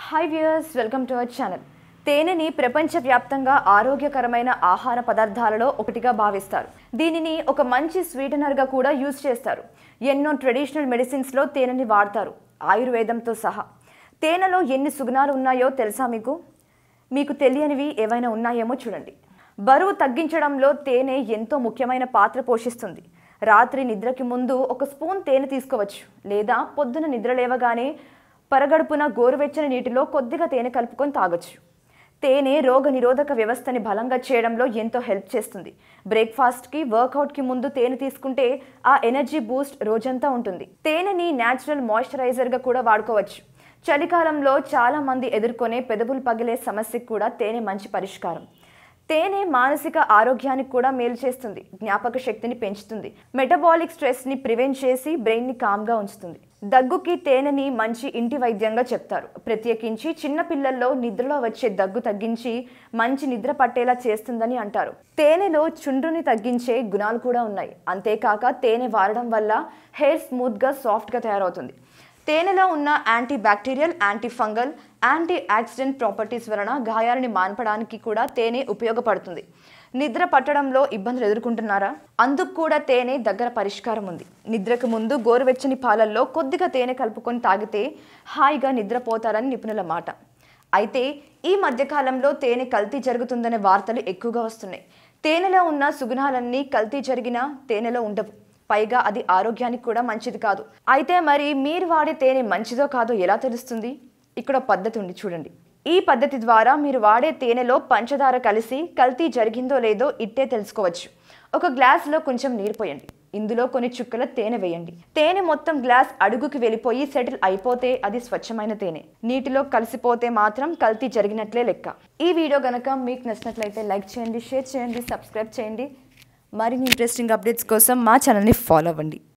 hi viewers welcome to our channel తేనెని ప్రపంచవ్యాప్తంగా ఆరోగ్యకరమైన ఆహార పదార్థాలలో ఒకటిగా భావిస్తారు దీనిని ఒక మంచి స్వీటనర్గా కూడా యూజ్ చేస్తారు ఎన్నో ట్రెడిషనల్ మెడిసిన్స్లో తేనెని వాడతారు ఆయుర్వేదంతో సహా తేనెలో ఎన్ని సుగుణాలు ఉన్నాయో తెలుసా మీకు మీకు తెలియనివి ఏవైనా ఉన్నాయేమో చూడండి బరువు తగ్గించడంలో తేనె ఎంతో ముఖ్యమైన పాత్ర పోషిస్తుంది రాత్రి నిద్రకి ముందు ఒక స్పూన్ తేనె తీసుకోవచ్చు లేదా పొద్దున నిద్ర లేవగానే పరగడుపున గోరువెచ్చని నీటిలో కొద్దిగా తేనె కలుపుకొని తాగొచ్చు తేనె రోగ నిరోధక వ్యవస్థని బలంగా చేయడంలో ఎంతో హెల్ప్ చేస్తుంది బ్రేక్ఫాస్ట్కి వర్కౌట్కి ముందు తేనె తీసుకుంటే ఆ ఎనర్జీ బూస్ట్ రోజంతా ఉంటుంది తేనెని న్యాచురల్ మాయిశ్చరైజర్గా కూడా వాడుకోవచ్చు చలికాలంలో చాలా మంది ఎదుర్కొనే పెదవులు పగిలే సమస్యకు కూడా తేనె మంచి పరిష్కారం తేనె మానసిక ఆరోగ్యానికి కూడా మేలు చేస్తుంది జ్ఞాపక శక్తిని పెంచుతుంది మెటబాలిక్ స్ట్రెస్ని ప్రివెంట్ చేసి బ్రెయిన్ని కామ్గా ఉంచుతుంది దగ్గుకి తేనెని మంచి ఇంటి వైద్యంగా చెప్తారు ప్రత్యేకించి చిన్న పిల్లల్లో నిద్రలో వచ్చే దగ్గు తగ్గించి మంచి నిద్ర పట్టేలా చేస్తుందని అంటారు తేనెలో చుండ్రుని తగ్గించే గుణాలు కూడా ఉన్నాయి అంతేకాక తేనె వాడడం వల్ల హెయిర్ స్మూత్గా సాఫ్ట్గా తయారవుతుంది తేనెలో ఉన్న anti bacterial anti fungal anti oxidant properties వలన గాయాలని మాన్పడానికి కూడా తేనె ఉపయోగపడుతుంది నిద్ర పట్టడంలో ఇబ్బందులు ఎదుర్కొంటున్నారా అందుకు కూడా తేనె దగ్గర పరిష్కారం ఉంది నిద్రకు ముందు గోరువెచ్చని పాలల్లో కొద్దిగా తేనె కలుపుకొని తాగితే హాయిగా నిద్రపోతారని నిపుణుల మాట అయితే ఈ మధ్యకాలంలో తేనె కల్తీ జరుగుతుందనే వార్తలు ఎక్కువగా వస్తున్నాయి తేనెలో ఉన్న సుగుణాలన్నీ కల్తీ జరిగినా తేనెలో ఉండవు పైగా అది ఆరోగ్యానికి కూడా మంచిది కాదు అయితే మరి మీరు వాడే తేనె మంచిదో కాదో ఎలా తెలుస్తుంది ఇక్కడ ఒక పద్ధతి ఉంది చూడండి ఈ పద్ధతి ద్వారా మీరు వాడే తేనెలో పంచదార కలిసి కల్తీ జరిగిందో లేదో ఇట్టే తెలుసుకోవచ్చు ఒక గ్లాసులో కొంచెం నీరు పోయండి ఇందులో కొన్ని చుక్కల తేనె వేయండి తేనె మొత్తం గ్లాస్ అడుగుకి వెళ్ళిపోయి సెటిల్ అయిపోతే అది స్వచ్ఛమైన తేనె నీటిలో కలిసిపోతే మాత్రం కల్తీ జరిగినట్లే లెక్క ఈ వీడియో గనక మీకు నచ్చినట్లయితే లైక్ చేయండి షేర్ చేయండి సబ్స్క్రైబ్ చేయండి మరిన్ని ఇంట్రెస్టింగ్ అప్డేట్స్ కోసం మా ఛానల్ని ఫాలో అవ్వండి